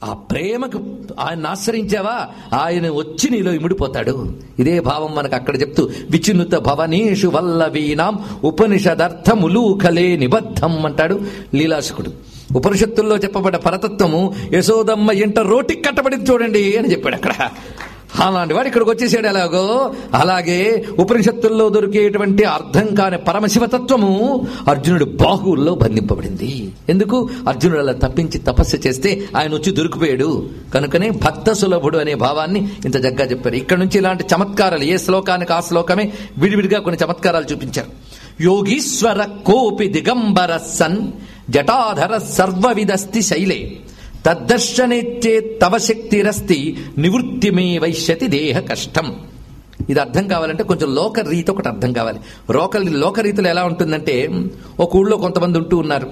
ఆ ప్రేమకు ఆయన ఆశ్రయించావా ఆయన వచ్చి నీలో ఇమిడిపోతాడు ఇదే భావం మనకు అక్కడ చెప్తూ విచినుత భవనీషు వల్లవీనాం ఉపనిషదర్థములూకలే నిబద్ధం అంటాడు లీలాశకుడు ఉపనిషత్తుల్లో చెప్పబడ్డ పరతత్వము యశోదమ్మ ఇంట రోటికి కట్టబడింది చూడండి అని చెప్పాడు అక్కడ అలాంటి వాడు ఇక్కడికి వచ్చేసాడు ఎలాగో అలాగే ఉపనిషత్తుల్లో దొరికేటువంటి అర్థం కాని పరమశివతత్వము అర్జునుడు బాహువుల్లో బంధింపబడింది ఎందుకు అర్జునుడు అలా తప్పించి తపస్సు చేస్తే ఆయన వచ్చి దొరికిపోయాడు కనుకనే భక్త సులభుడు అనే భావాన్ని ఇంత జగ్గా చెప్పారు ఇక్కడ నుంచి ఇలాంటి చమత్కారాలు ఏ శ్లోకానికి ఆ శ్లోకమే విడివిడిగా కొన్ని చమత్కారాలు చూపించారు యోగీశ్వర కోపి దిగంబర సన్ జటాధర సర్వవిదస్తి శైలే తద్దర్శనేచ్చే తవ శక్తిరస్తి నివృత్తిమే వైశ్యతి దేహ కష్టం ఇది అర్థం కావాలంటే కొంచెం లోక రీతి ఒకటి అర్థం కావాలి లోక లోక రీతిలో ఎలా ఉంటుందంటే ఒక ఊళ్ళో కొంతమంది ఉంటూ ఉన్నారు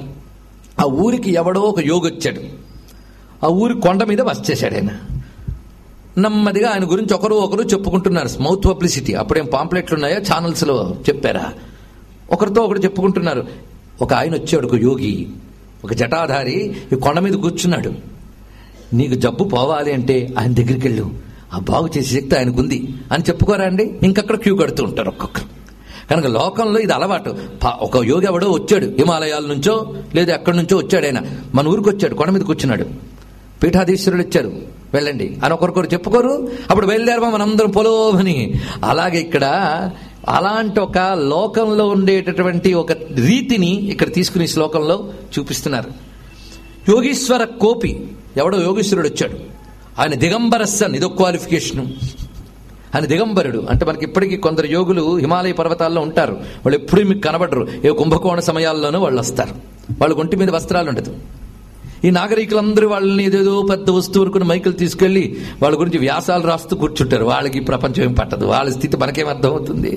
ఆ ఊరికి ఎవడో ఒక యోగి వచ్చాడు ఆ ఊరి కొండ మీద బస్ చేశాడు ఆయన నెమ్మదిగా ఆయన గురించి ఒకరు ఒకరు చెప్పుకుంటున్నారు మౌత్ పబ్లిసిటీ అప్పుడేం పాంప్లెట్లు ఉన్నాయో ఛానల్స్ లో చెప్పారా ఒకరితో ఒకరు చెప్పుకుంటున్నారు ఒక ఆయన వచ్చాడు ఒక యోగి ఒక జటాధారి ఈ కొండ మీద కూర్చున్నాడు నీకు జబ్బు పోవాలి అంటే ఆయన దగ్గరికి వెళ్ళు ఆ బాగు చేసే శక్తి ఆయనకుంది అని చెప్పుకోరా అండి ఇంకక్కడ క్యూ కడుతూ ఉంటారు ఒక్కొక్కరు కనుక లోకంలో ఇది అలవాటు పా- ఒక యోగి ఎవడో వచ్చాడు హిమాలయాల నుంచో లేదా ఎక్కడి నుంచో వచ్చాడు ఆయన మన ఊరికి వచ్చాడు కొండ మీద కూర్చున్నాడు పీఠాధీశ్వరులు ఇచ్చారు వెళ్ళండి అని ఒకరికొకరు చెప్పుకోరు అప్పుడు బయలుదేరమా మనందరం పొలోమని అలాగే ఇక్కడ అలాంటి ఒక లోకంలో ఉండేటటువంటి ఒక రీతిని ఇక్కడ తీసుకుని ఈ శ్లోకంలో చూపిస్తున్నారు యోగీశ్వర కోపి ఎవడో యోగీశ్వరుడు వచ్చాడు ఆయన దిగంబరస్సన్ ఇదొక క్వాలిఫికేషను ఆయన దిగంబరుడు అంటే మనకి ఇప్పటికీ కొందరు యోగులు హిమాలయ పర్వతాల్లో ఉంటారు వాళ్ళు ఎప్పుడూ మీకు కనబడరు ఏ కుంభకోణ సమయాల్లోనూ వాళ్ళు వస్తారు వాళ్ళ ఒంటి మీద వస్త్రాలు ఉండదు ఈ నాగరికులందరూ వాళ్ళని ఏదేదో పెద్ద వస్తువు అనుకుని మైకులు తీసుకెళ్లి వాళ్ళ గురించి వ్యాసాలు రాస్తూ కూర్చుంటారు వాళ్ళకి ఈ ప్రపంచం ఏం పట్టదు వాళ్ళ స్థితి మనకేం అర్థమవుతుంది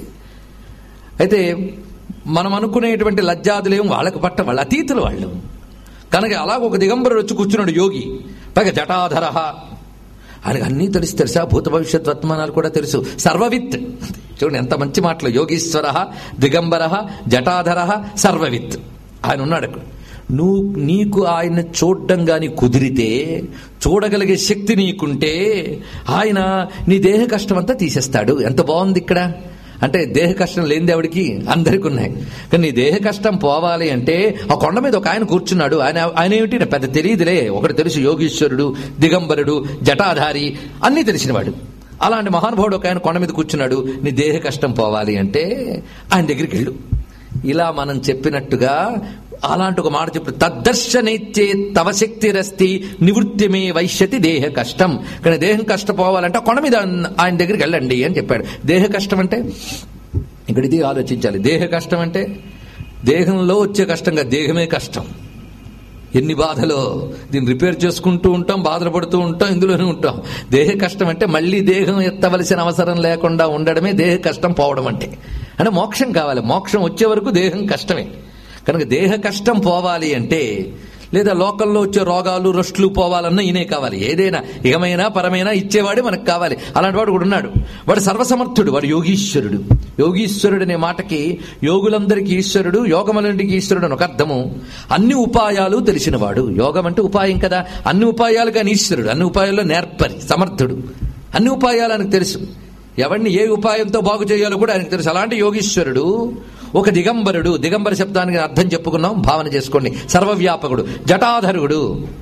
అయితే మనం అనుకునేటువంటి లజ్జాదులేం వాళ్ళకి పట్ట వాళ్ళ అతీతులు వాళ్ళు కనుక అలాగ ఒక దిగంబరుడు వచ్చి కూర్చున్నాడు యోగి పైగా జటాధర ఆయనకు అన్నీ తెలుసు తెలుసా భూత భవిష్యత్ వర్తమానాలు కూడా తెలుసు సర్వవిత్ చూడండి ఎంత మంచి మాటలు యోగీశ్వర దిగంబర జటాధర సర్వవిత్ ఆయన ఉన్నాడు అక్కడ నువ్వు నీకు ఆయన చూడడం గాని కుదిరితే చూడగలిగే శక్తి నీకుంటే ఆయన నీ దేహ కష్టం అంతా తీసేస్తాడు ఎంత బాగుంది ఇక్కడ అంటే దేహ కష్టం లేనిది ఆవిడికి అందరికి ఉన్నాయి కానీ నీ దేహ కష్టం పోవాలి అంటే ఆ కొండ మీద ఒక ఆయన కూర్చున్నాడు ఆయన ఆయన ఏమిటి నాకు పెద్ద తెలియదులే ఒకటి తెలుసు యోగీశ్వరుడు దిగంబరుడు జటాధారి అన్నీ తెలిసినవాడు అలాంటి మహానుభావుడు ఒక ఆయన కొండ మీద కూర్చున్నాడు నీ దేహ కష్టం పోవాలి అంటే ఆయన దగ్గరికి వెళ్ళు ఇలా మనం చెప్పినట్టుగా అలాంటి ఒక మాట చెప్పు తద్దర్శనైత్యే తవ శక్తిరస్తి నివృత్తిమే వైశ్యతి దేహ కష్టం కానీ దేహం కష్టపోవాలంటే ఆ కొండ మీద ఆయన దగ్గరికి వెళ్ళండి అని చెప్పాడు దేహ కష్టం అంటే ఇక్కడ ఇది ఆలోచించాలి దేహ కష్టం అంటే దేహంలో వచ్చే కష్టంగా దేహమే కష్టం ఎన్ని బాధలో దీన్ని రిపేర్ చేసుకుంటూ ఉంటాం బాధలు పడుతూ ఉంటాం ఇందులోనే ఉంటాం దేహ కష్టం అంటే మళ్ళీ దేహం ఎత్తవలసిన అవసరం లేకుండా ఉండడమే దేహ కష్టం పోవడం అంటే అంటే మోక్షం కావాలి మోక్షం వచ్చే వరకు దేహం కష్టమే కనుక దేహ కష్టం పోవాలి అంటే లేదా లోకల్లో వచ్చే రోగాలు రష్ట్లు పోవాలన్నా ఈయనే కావాలి ఏదైనా ఇహమైనా పరమైనా ఇచ్చేవాడే మనకు కావాలి అలాంటి వాడు కూడా ఉన్నాడు వాడు సర్వసమర్థుడు వాడు యోగీశ్వరుడు యోగీశ్వరుడు అనే మాటకి యోగులందరికీ ఈశ్వరుడు యోగములంటికి ఈశ్వరుడు అని ఒక అర్థము అన్ని ఉపాయాలు తెలిసినవాడు యోగం అంటే ఉపాయం కదా అన్ని ఉపాయాలు కానీ ఈశ్వరుడు అన్ని ఉపాయాల్లో నేర్పరి సమర్థుడు అన్ని ఉపాయాలు ఆయనకు తెలుసు ఎవరిని ఏ ఉపాయంతో బాగు చేయాలో కూడా ఆయనకు తెలుసు అలాంటి యోగీశ్వరుడు ఒక దిగంబరుడు దిగంబర శబ్దానికి అర్థం చెప్పుకున్నాం భావన చేసుకోండి సర్వవ్యాపకుడు జటాధరుడు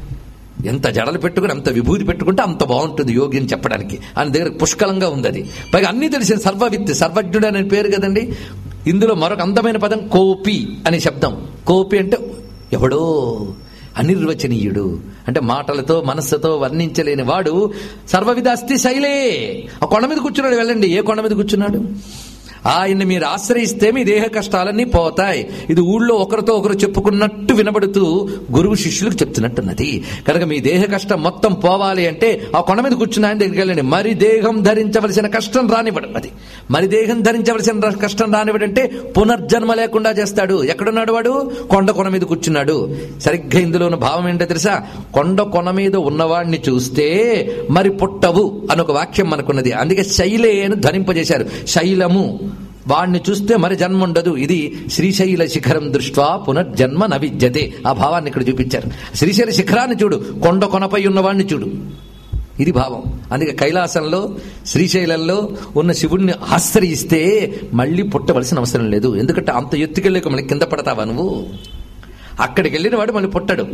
ఎంత జడలు పెట్టుకుని అంత విభూతి పెట్టుకుంటే అంత బాగుంటుంది యోగి అని చెప్పడానికి ఆయన దగ్గర పుష్కలంగా ఉంది అది పైగా అన్ని తెలిసిన సర్వవిత్ సర్వజ్ఞుడు అనే పేరు కదండి ఇందులో మరొక అందమైన పదం కోపి అనే శబ్దం కోపి అంటే ఎవడో అనిర్వచనీయుడు అంటే మాటలతో మనస్సుతో వర్ణించలేని వాడు సర్వవిధాస్తి శైలే ఆ కొండ మీద కూర్చున్నాడు వెళ్ళండి ఏ కొండ మీద కూర్చున్నాడు ఆయన్ని మీరు ఆశ్రయిస్తే మీ దేహ కష్టాలన్నీ పోతాయి ఇది ఊళ్ళో ఒకరితో ఒకరు చెప్పుకున్నట్టు వినబడుతూ గురువు శిష్యులకు చెప్తున్నట్టున్నది కనుక మీ దేహ కష్టం మొత్తం పోవాలి అంటే ఆ కొండ మీద కూర్చున్న ఆయన దగ్గరికి వెళ్ళండి మరి దేహం ధరించవలసిన కష్టం రానివ్వడం అది మరి దేహం ధరించవలసిన ర- కష్టం రానివ్వడంటే పునర్జన్మ లేకుండా చేస్తాడు ఎక్కడున్నాడు వాడు కొండ కొన మీద కూర్చున్నాడు సరిగ్గా ఇందులో ఉన్న భావం ఏంటో తెలుసా కొండ కొన మీద ఉన్నవాడిని చూస్తే మరి పుట్టవు అని ఒక వాక్యం మనకున్నది అందుకే శైలే అని ధరింపజేశారు శైలము వాడిని చూస్తే మరి జన్మ ఉండదు ఇది శ్రీశైల శిఖరం దృష్ట్వా పునర్జన్మ నవిద్యతే ఆ భావాన్ని ఇక్కడ చూపించారు శ్రీశైల శిఖరాన్ని చూడు కొండ కొనపై ఉన్నవాడిని చూడు ఇది భావం అందుకే కైలాసంలో శ్రీశైలంలో ఉన్న శివుణ్ణి ఆశ్రయిస్తే మళ్ళీ పుట్టవలసిన అవసరం లేదు ఎందుకంటే అంత ఎత్తుకెళ్ళక మళ్ళీ కింద పడతావా నువ్వు అక్కడికి వెళ్ళిన వాడు మళ్ళీ పుట్టడు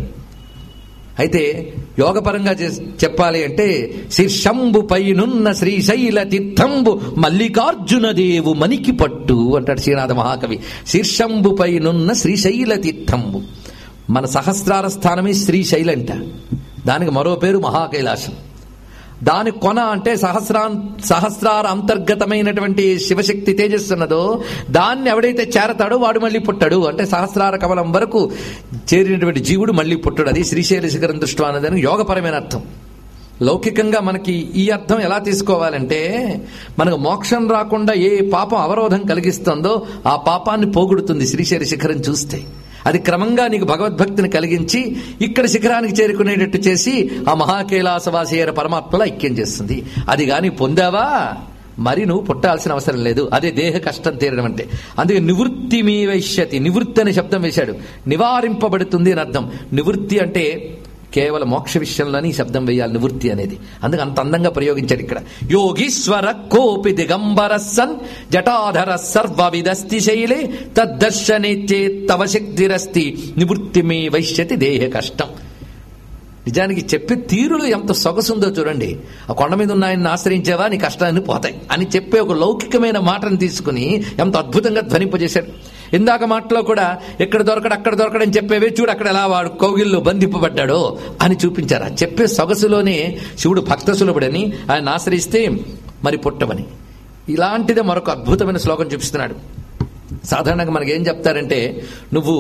అయితే యోగపరంగా చేస్- చెప్పాలి అంటే శీర్షంబు పైనున్న శ్రీశైల తీర్థంబు మల్లికార్జున దేవు మనికి పట్టు అంటాడు శ్రీనాథ మహాకవి శీర్షంబు పైనున్న శ్రీశైల తీర్థంబు మన సహస్రార స్థానమే శ్రీశైలంట దానికి మరో పేరు మహాకైలాసం దాని కొన అంటే సహస్రా సహస్రార అంతర్గతమైనటువంటి శివశక్తి తేజస్సున్నదో దాన్ని ఎవడైతే చేరతాడో వాడు మళ్ళీ పుట్టాడు అంటే సహస్రార కమలం వరకు చేరినటువంటి జీవుడు మళ్ళీ పుట్టడు అది శ్రీశైల శిఖరం దృష్టి అన్నదానికి యోగపరమైన అర్థం లౌకికంగా మనకి ఈ అర్థం ఎలా తీసుకోవాలంటే మనకు మోక్షం రాకుండా ఏ పాపం అవరోధం కలిగిస్తుందో ఆ పాపాన్ని పోగొడుతుంది శ్రీశైల శిఖరం చూస్తే అది క్రమంగా నీకు భగవద్భక్తిని కలిగించి ఇక్కడ శిఖరానికి చేరుకునేటట్టు చేసి ఆ మహాకైలాసవాసి అయిన పరమాత్మలో ఐక్యం చేస్తుంది అది గాని పొందావా మరి నువ్వు పుట్టాల్సిన అవసరం లేదు అదే దేహ కష్టం తీరడం అంటే అందుకే నివృత్తి మీ వైశ్యతి నివృత్తి అనే శబ్దం వేశాడు నివారింపబడుతుంది అని అర్థం నివృత్తి అంటే కేవలం మోక్ష విషయంలోనే ఈ శబ్దం వేయాలి నివృత్తి అనేది అందుకే అంత అందంగా ప్రయోగించాడు ఇక్కడ యోగీశ్వర కోపి దిగంబర సన్ జటాధర సర్వవిదస్తి శైలే తద్దర్శనే తవ శక్తిరస్తి నివృత్తి మీ వైశ్యతి దేహ కష్టం నిజానికి చెప్పే తీరులో ఎంత సొగసుందో చూడండి ఆ కొండ మీద ఉన్న ఆయన్ని ఆశ్రయించావా నీ కష్టాన్ని పోతాయి అని చెప్పే ఒక లౌకికమైన మాటను తీసుకుని ఎంత అద్భుతంగా ధ్వనింపజేశాడు ఇందాక మాటలో కూడా ఎక్కడ దొరకడు అక్కడ దొరకడని చెప్పేవే చూడు అక్కడ ఎలా వాడు కౌగిల్లో బంధింపబడ్డాడో అని చూపించారు ఆ చెప్పే సొగసులోనే శివుడు భక్త సులభుడని ఆయన ఆశ్రయిస్తే మరి పుట్టమని ఇలాంటిదే మరొక అద్భుతమైన శ్లోకం చూపిస్తున్నాడు సాధారణంగా మనకేం చెప్తారంటే నువ్వు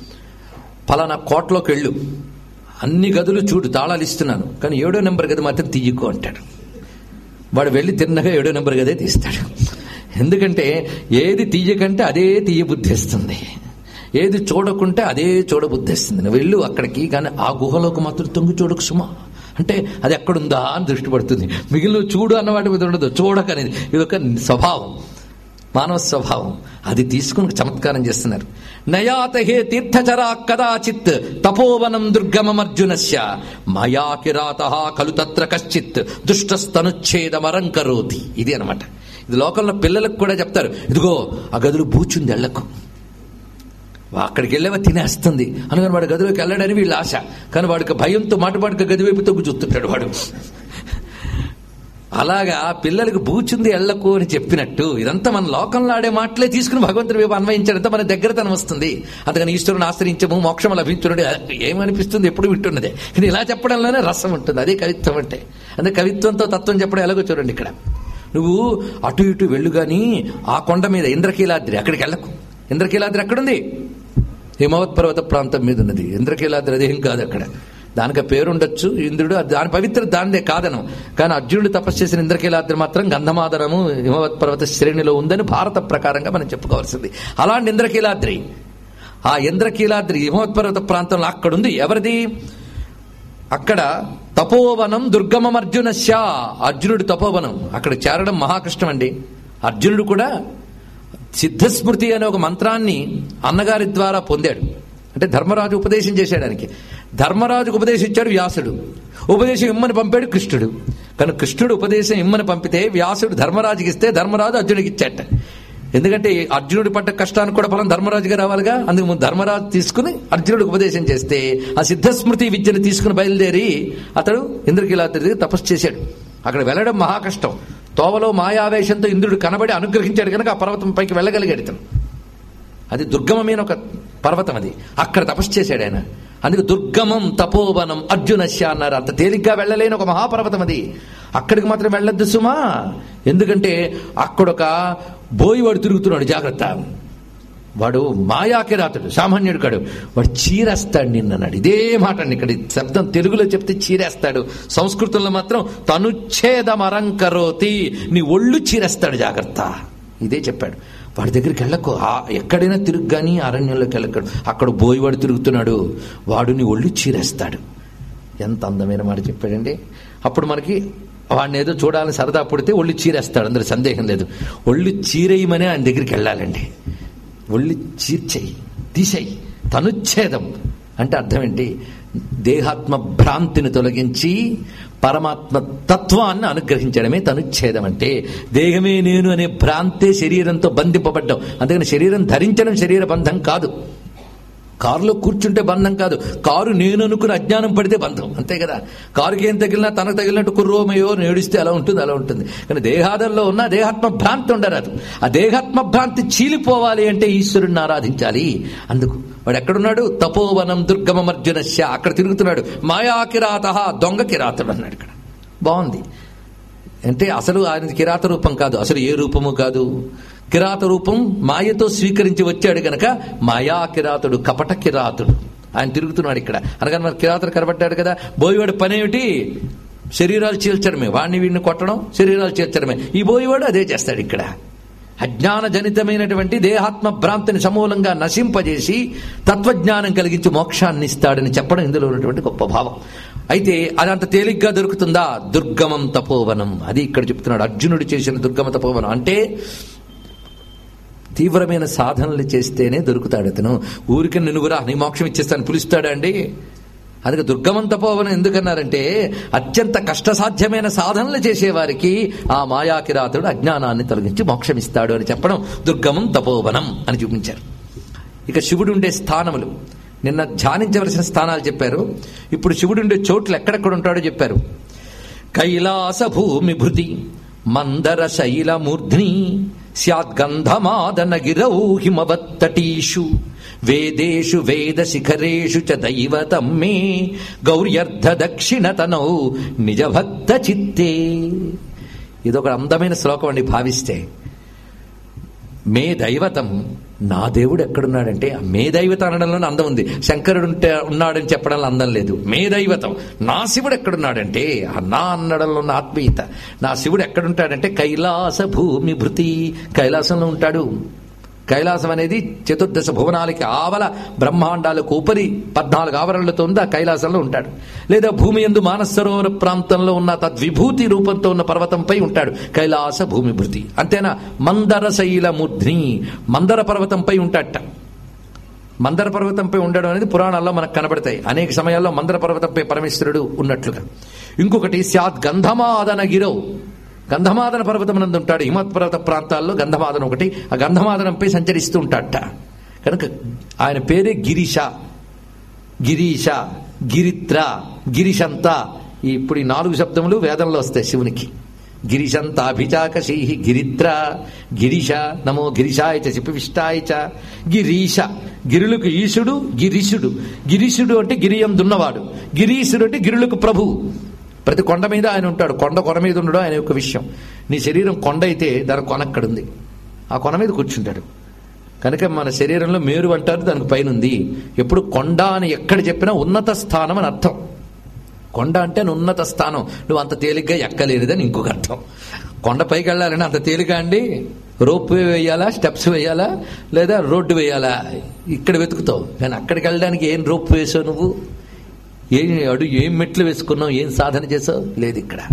పలానా కోటలోకి వెళ్ళు అన్ని గదులు చూడు తాళాలు ఇస్తున్నాను కానీ ఏడో నెంబర్ గది మాత్రం తీయకు అంటాడు వాడు వెళ్ళి తిన్నగా ఏడో నెంబర్ గదే తీస్తాడు ఎందుకంటే ఏది తీయకంటే అదే తీయ బుద్ధిస్తుంది ఏది చూడకుంటే అదే చూడబుద్ధిస్తుంది నువ్వు వెళ్ళు అక్కడికి కానీ ఆ గుహలోకి మాత్రం తొంగి చూడకు సుమా అంటే అది ఎక్కడుందా అని దృష్టి పడుతుంది మిగిలిన చూడు అన్నవాటి మీద ఉండదు చూడకనేది ఇది ఒక స్వభావం మానవ స్వభావం అది తీసుకుని చమత్కారం చేస్తున్నారు నయాత హే తీర్థచరా కదాచిత్ తపోవనం దుర్గమమర్జునస్య మయా కిరాత ఖలు తత్ర కశ్చిత్ దుష్టస్తనుచ్ఛేదమరం కరోతి ఇది అనమాట ఇది లోకంలో పిల్లలకు కూడా చెప్తారు ఇదిగో ఆ గదులు బూచుంది ఎళ్లకు అక్కడికి వెళ్ళేవా తినేస్తుంది అనుకుని వాడు గదిలోకి వెళ్ళడని వీళ్ళ ఆశ కానీ వాడికి భయంతో మాటపాటుగా గది వైపు తొగ్గు చూస్తుంటాడు వాడు అలాగా పిల్లలకు బూచుంది ఎళ్లకు అని చెప్పినట్టు ఇదంతా మన లోకంలో ఆడే మాటలే తీసుకుని భగవంతుడి వైపు అన్వయించడంతో మన దగ్గరతనం వస్తుంది అందుకని ఈశ్వరుని ఆశ్రయించము మోక్షం లభించుడు ఏమనిపిస్తుంది ఎప్పుడు వింటున్నదే కానీ ఇలా చెప్పడంలోనే రసం ఉంటుంది అదే కవిత్వం అంటే అందుకే కవిత్వంతో తత్వం చెప్పడం ఎలాగో చూడండి ఇక్కడ నువ్వు అటు ఇటు వెళ్ళు గాని ఆ కొండ మీద ఇంద్రకీలాద్రి అక్కడికి వెళ్ళకు ఇంద్రకీలాద్రి ఎక్కడుంది హిమవత్ పర్వత ప్రాంతం మీద ఉన్నది ఇంద్రకీలాద్రి అదేం కాదు అక్కడ దానికి పేరుండొచ్చు ఇంద్రుడు అది దాని పవిత్ర దానిదే కాదను కానీ అర్జునుడు తపస్సు చేసిన ఇంద్రకీలాద్రి మాత్రం గంధమాదనము హిమవత్ పర్వత శ్రేణిలో ఉందని భారత ప్రకారంగా మనం చెప్పుకోవాల్సింది అలాంటి ఇంద్రకీలాద్రి ఆ ఇంద్రకీలాద్రి హిమవత్ పర్వత ప్రాంతంలో అక్కడుంది ఎవరిది అక్కడ తపోవనం దుర్గమం అర్జునశ్య అర్జునుడు తపోవనం అక్కడ చేరడం మహాకష్టం అండి అర్జునుడు కూడా సిద్ధస్మృతి అనే ఒక మంత్రాన్ని అన్నగారి ద్వారా పొందాడు అంటే ధర్మరాజు ఉపదేశం చేసేయడానికి ధర్మరాజుకు ఉపదేశం ఇచ్చాడు వ్యాసుడు ఉపదేశం ఇమ్మని పంపాడు కృష్ణుడు కానీ కృష్ణుడు ఉపదేశం ఇమ్మని పంపితే వ్యాసుడు ధర్మరాజుకి ఇస్తే ధర్మరాజు అర్జునుడికి ఇచ్చాట ఎందుకంటే అర్జునుడి పట్ట కష్టానికి కూడా ఫలం ధర్మరాజుగా రావాలిగా అందుకు ముందు ధర్మరాజు తీసుకుని అర్జునుడికి ఉపదేశం చేస్తే ఆ సిద్ధస్మృతి విద్యను తీసుకుని బయలుదేరి అతడు ఇంద్రకీలాద్రి తపస్సు చేశాడు అక్కడ వెళ్ళడం మహా కష్టం తోవలో మాయావేశంతో ఇంద్రుడు కనబడి అనుగ్రహించాడు కనుక ఆ పర్వతం పైకి వెళ్ళగలిగాడు ఇతను అది దుర్గమమైన ఒక పర్వతం అది అక్కడ తపస్సు చేశాడు ఆయన అందుకు దుర్గమం తపోవనం అర్జునశ్య అన్నారు అంత తేలిగ్గా వెళ్ళలేని ఒక మహాపర్వతం అది అక్కడికి మాత్రం వెళ్ళొద్దు సుమా ఎందుకంటే అక్కడొక బోయివాడు తిరుగుతున్నాడు జాగ్రత్త వాడు మాయాకిరాతుడు సామాన్యుడు కాడు వాడు చీరేస్తాడు నిన్నన్నాడు ఇదే మాట అండి ఇక్కడ శబ్దం తెలుగులో చెప్తే చీరేస్తాడు సంస్కృతంలో మాత్రం తనుచ్ఛేదమరంకరోతి నీ ఒళ్ళు చీరేస్తాడు జాగ్రత్త ఇదే చెప్పాడు వాడి దగ్గరికి వెళ్ళకు ఆ ఎక్కడైనా తిరుగు కానీ అరణ్యంలోకి వెళ్ళకడు అక్కడ బోయివాడు తిరుగుతున్నాడు వాడు నీ ఒళ్ళు చీరేస్తాడు ఎంత అందమైన మాట చెప్పాడండి అప్పుడు మనకి వాడిని ఏదో చూడాలని సరదా పుడితే ఒళ్ళు చీరేస్తాడు అందులో సందేహం లేదు ఒళ్ళు చీరేయమని ఆయన దగ్గరికి వెళ్ళాలండి ఒళ్ళు చీర్చేయి తీసేయి తనుచ్ఛేదం అంటే అర్థం ఏంటి దేహాత్మ భ్రాంతిని తొలగించి పరమాత్మ తత్వాన్ని అనుగ్రహించడమే తనుచ్ఛేదం అంటే దేహమే నేను అనే భ్రాంతే శరీరంతో బంధింపబడ్డం అందుకని శరీరం ధరించడం శరీర బంధం కాదు కారులో కూర్చుంటే బంధం కాదు కారు నేను అనుకుని అజ్ఞానం పడితే బంధం అంతే కదా కారుకి ఏం తగిలినా తనకు తగిలినట్టు కుర్రోమయో నేడిస్తే అలా ఉంటుంది అలా ఉంటుంది కానీ దేహాదంలో ఉన్న దేహాత్మ భ్రాంతి ఉండరాదు ఆ దేహాత్మ భ్రాంతి చీలిపోవాలి అంటే ఈశ్వరుణ్ణి ఆరాధించాలి అందుకు వాడు ఎక్కడున్నాడు తపోవనం దుర్గమర్జునస్య అక్కడ తిరుగుతున్నాడు మాయాకిరాత దొంగ కిరాతుడు అన్నాడు ఇక్కడ బాగుంది అంటే అసలు ఆయన కిరాత రూపం కాదు అసలు ఏ రూపము కాదు కిరాత రూపం మాయతో స్వీకరించి వచ్చాడు గనక మాయా కిరాతుడు కపట కిరాతుడు ఆయన తిరుగుతున్నాడు ఇక్కడ అనగానే మరి కిరాతుడు కనబడ్డాడు కదా బోయివాడు పనేమిటి శరీరాలు చీల్చడమే వాడిని వీడిని కొట్టడం శరీరాలు చీల్చడమే ఈ బోయివాడు అదే చేస్తాడు ఇక్కడ అజ్ఞాన జనితమైనటువంటి దేహాత్మ భ్రాంతిని సమూలంగా నశింపజేసి తత్వజ్ఞానం కలిగించి మోక్షాన్ని ఇస్తాడని చెప్పడం ఇందులో ఉన్నటువంటి గొప్ప భావం అయితే అదంత తేలిగ్గా దొరుకుతుందా దుర్గమం తపోవనం అది ఇక్కడ చెప్తున్నాడు అర్జునుడు చేసిన దుర్గమ తపోవనం అంటే తీవ్రమైన సాధనలు చేస్తేనే దొరుకుతాడు అతను ఊరికి నువ్వురా నీ మోక్షం ఇచ్చేస్తాను పిలుస్తాడా అండి అందుకే దుర్గమం తపోవనం ఎందుకన్నారంటే అత్యంత కష్టసాధ్యమైన సాధనలు చేసేవారికి ఆ మాయాకిరాతుడు అజ్ఞానాన్ని తొలగించి మోక్షం ఇస్తాడు అని చెప్పడం దుర్గమం తపోవనం అని చూపించారు ఇక శివుడు ఉండే స్థానములు నిన్న ధ్యానించవలసిన స్థానాలు చెప్పారు ఇప్పుడు శివుడు ఉండే చోట్లు ఎక్కడెక్కడ ఉంటాడో చెప్పారు కైలాస భూమి భృతి మందర శైలమూర్ధ్ని స్యాద్గంధమాదన గిరౌ హిమవత్తటీషు వేదేషు వేద శిఖరేషు చ దైవతం మే గౌర్యర్ధ దక్షిణతనౌ నిజభక్త చిత్తే ఇదొక అందమైన శ్లోకం అండి భావిస్తే మే దైవతం నా దేవుడు ఎక్కడున్నాడంటే ఆ మే దైవత అనడంలోనే అందం ఉంది శంకరుడు ఉంటే ఉన్నాడని చెప్పడంలో అందం లేదు మే దైవతం నా శివుడు ఎక్కడున్నాడంటే ఆ నా అనడంలో ఉన్న ఆత్మీయత నా శివుడు ఎక్కడుంటాడంటే కైలాస భూమి భృతి కైలాసంలో ఉంటాడు కైలాసం అనేది చతుర్దశ భువనాలకి ఆవల బ్రహ్మాండాలకు ఉపరి పద్నాలుగు ఆవరణలతో ఉంది ఆ కైలాసంలో ఉంటాడు లేదా భూమి ఎందు మానసరోవర ప్రాంతంలో ఉన్న తద్విభూతి రూపంతో ఉన్న పర్వతంపై ఉంటాడు కైలాస భూమి భృతి అంతేనా మందర శైలముద్ని మందర పర్వతంపై ఉంటాడట మందర పర్వతంపై ఉండడం అనేది పురాణాల్లో మనకు కనబడతాయి అనేక సమయాల్లో మందర పర్వతంపై పరమేశ్వరుడు ఉన్నట్లుగా ఇంకొకటి స్యాద్ గంధమాదన గిరవ్ గంధమాదన పర్వతమునందు ఉంటాడు హిమత్ పర్వత ప్రాంతాల్లో గంధమాదనం ఒకటి ఆ గంధమాదనంపై సంచరిస్తూ ఉంటాడట కనుక ఆయన పేరే గిరీష గిరీష గిరిత్ర గిరిశంత ఇప్పుడు ఈ నాలుగు శబ్దములు వేదంలో వస్తాయి శివునికి గిరిశంతాభిచాకశీ గిరిత్ర గిరిష నమో గిరిశాయ చ శిపివిష్టాయ చ గిరీష గిరులకు ఈశుడు గిరీశుడు గిరీశుడు అంటే గిరియం దున్నవాడు గిరీశుడు అంటే గిరులకు ప్రభువు ప్రతి కొండ మీద ఆయన ఉంటాడు కొండ కొన మీద ఉండడం ఆయన యొక్క విషయం నీ శరీరం కొండ అయితే దాని కొన అక్కడ ఉంది ఆ కొన మీద కూర్చుంటాడు కనుక మన శరీరంలో మేరు అంటారు దానికి పైన ఉంది ఎప్పుడు కొండ అని ఎక్కడ చెప్పినా ఉన్నత స్థానం అని అర్థం కొండ అంటే ఉన్నత స్థానం నువ్వు అంత తేలిగ్గా ఎక్కలేనిదని ఇంకొక అర్థం కొండ పైకి వెళ్ళాలని అంత తేలిక అండి రోప్ వే వేయాలా స్టెప్స్ వేయాలా లేదా రోడ్డు వేయాలా ఇక్కడ వెతుకుతావు కానీ అక్కడికి వెళ్ళడానికి ఏం రోప్ వేసావు నువ్వు ఏం అడుగు ఏం మెట్లు వేసుకున్నావు ఏం సాధన చేసావు లేదు ఇక్కడ